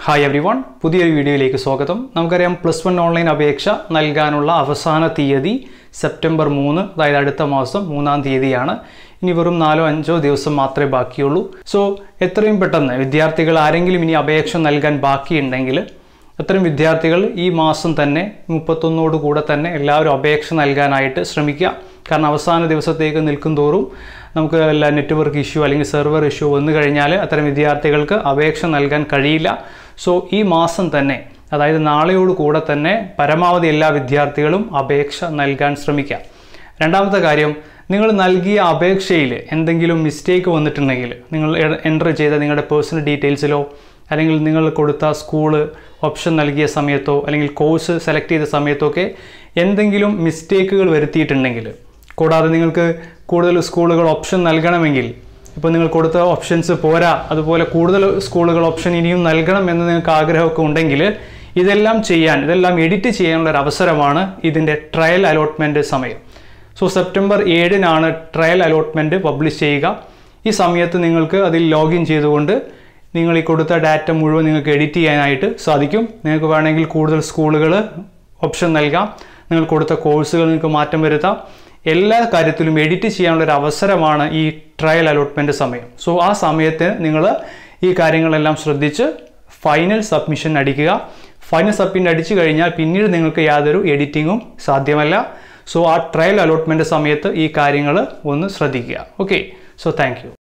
hi every one പുതിയൊരു വീഡിയോയിലേക്ക് സ്വാഗതം നമുക്കറിയാം പ്ലസ് വൺ ഓൺലൈൻ അപേക്ഷ നൽകാനുള്ള അവസാന തീയതി സെപ്റ്റംബർ മൂന്ന് അതായത് അടുത്ത മാസം മൂന്നാം തീയതിയാണ് ഇനി വെറും നാലോ അഞ്ചോ ദിവസം മാത്രമേ ബാക്കിയുള്ളൂ സോ എത്രയും പെട്ടെന്ന് വിദ്യാർത്ഥികൾ ആരെങ്കിലും ഇനി അപേക്ഷ നൽകാൻ ബാക്കിയുണ്ടെങ്കിൽ അത്തരം വിദ്യാർത്ഥികൾ ഈ മാസം തന്നെ മുപ്പത്തൊന്നോട് കൂടെ തന്നെ എല്ലാവരും അപേക്ഷ നൽകാനായിട്ട് ശ്രമിക്കുക കാരണം അവസാന ദിവസത്തേക്ക് നിൽക്കും തോറും നമുക്ക് എല്ലാ നെറ്റ്വർക്ക് ഇഷ്യൂ അല്ലെങ്കിൽ സെർവർ ഇഷ്യൂ വന്നു കഴിഞ്ഞാൽ അത്തരം വിദ്യാർത്ഥികൾക്ക് അപേക്ഷ നൽകാൻ കഴിയില്ല സോ ഈ മാസം തന്നെ അതായത് നാളെയോട് കൂടെ തന്നെ പരമാവധി എല്ലാ വിദ്യാർത്ഥികളും അപേക്ഷ നൽകാൻ ശ്രമിക്കുക രണ്ടാമത്തെ കാര്യം നിങ്ങൾ നൽകിയ അപേക്ഷയിൽ എന്തെങ്കിലും മിസ്റ്റേക്ക് വന്നിട്ടുണ്ടെങ്കിൽ നിങ്ങൾ എൻ്റർ ചെയ്ത നിങ്ങളുടെ പേഴ്സണൽ ഡീറ്റെയിൽസിലോ അല്ലെങ്കിൽ നിങ്ങൾ കൊടുത്ത സ്കൂള് ഓപ്ഷൻ നൽകിയ സമയത്തോ അല്ലെങ്കിൽ കോഴ്സ് സെലക്ട് ചെയ്ത സമയത്തോ ഒക്കെ എന്തെങ്കിലും മിസ്റ്റേക്കുകൾ വരുത്തിയിട്ടുണ്ടെങ്കിൽ കൂടാതെ നിങ്ങൾക്ക് കൂടുതൽ സ്കൂളുകൾ ഓപ്ഷൻ നൽകണമെങ്കിൽ ഇപ്പോൾ നിങ്ങൾ കൊടുത്ത ഓപ്ഷൻസ് പോരാ അതുപോലെ കൂടുതൽ സ്കൂളുകൾ ഓപ്ഷൻ ഇനിയും നൽകണം എന്ന് നിങ്ങൾക്ക് ആഗ്രഹമൊക്കെ ഉണ്ടെങ്കിൽ ഇതെല്ലാം ചെയ്യാൻ ഇതെല്ലാം എഡിറ്റ് ചെയ്യാനുള്ള ഒരു അവസരമാണ് ഇതിൻ്റെ ട്രയൽ അലോട്ട്മെൻറ്റ് സമയം സോ സെപ്റ്റംബർ ഏഴിനാണ് ട്രയൽ അലോട്ട്മെൻറ്റ് പബ്ലിഷ് ചെയ്യുക ഈ സമയത്ത് നിങ്ങൾക്ക് അതിൽ ലോഗിൻ ചെയ്തുകൊണ്ട് നിങ്ങൾ ഈ കൊടുത്ത ഡാറ്റ മുഴുവൻ നിങ്ങൾക്ക് എഡിറ്റ് ചെയ്യാനായിട്ട് സാധിക്കും നിങ്ങൾക്ക് വേണമെങ്കിൽ കൂടുതൽ സ്കൂളുകൾ ഓപ്ഷൻ നൽകാം നിങ്ങൾ കൊടുത്ത കോഴ്സുകൾ നിങ്ങൾക്ക് മാറ്റം വരുത്താം എല്ലാ കാര്യത്തിലും എഡിറ്റ് ചെയ്യാനുള്ള ഒരു അവസരമാണ് ഈ ട്രയൽ അലോട്ട്മെൻറ്റ് സമയം സോ ആ സമയത്ത് നിങ്ങൾ ഈ കാര്യങ്ങളെല്ലാം ശ്രദ്ധിച്ച് ഫൈനൽ സബ്മിഷൻ അടിക്കുക ഫൈനൽ സബ്മിഷൻ അടിച്ചു കഴിഞ്ഞാൽ പിന്നീട് നിങ്ങൾക്ക് യാതൊരു എഡിറ്റിങ്ങും സാധ്യമല്ല സോ ആ ട്രയൽ അലോട്ട്മെൻറ്റ് സമയത്ത് ഈ കാര്യങ്ങൾ ഒന്ന് ശ്രദ്ധിക്കുക ഓക്കെ സോ താങ്ക്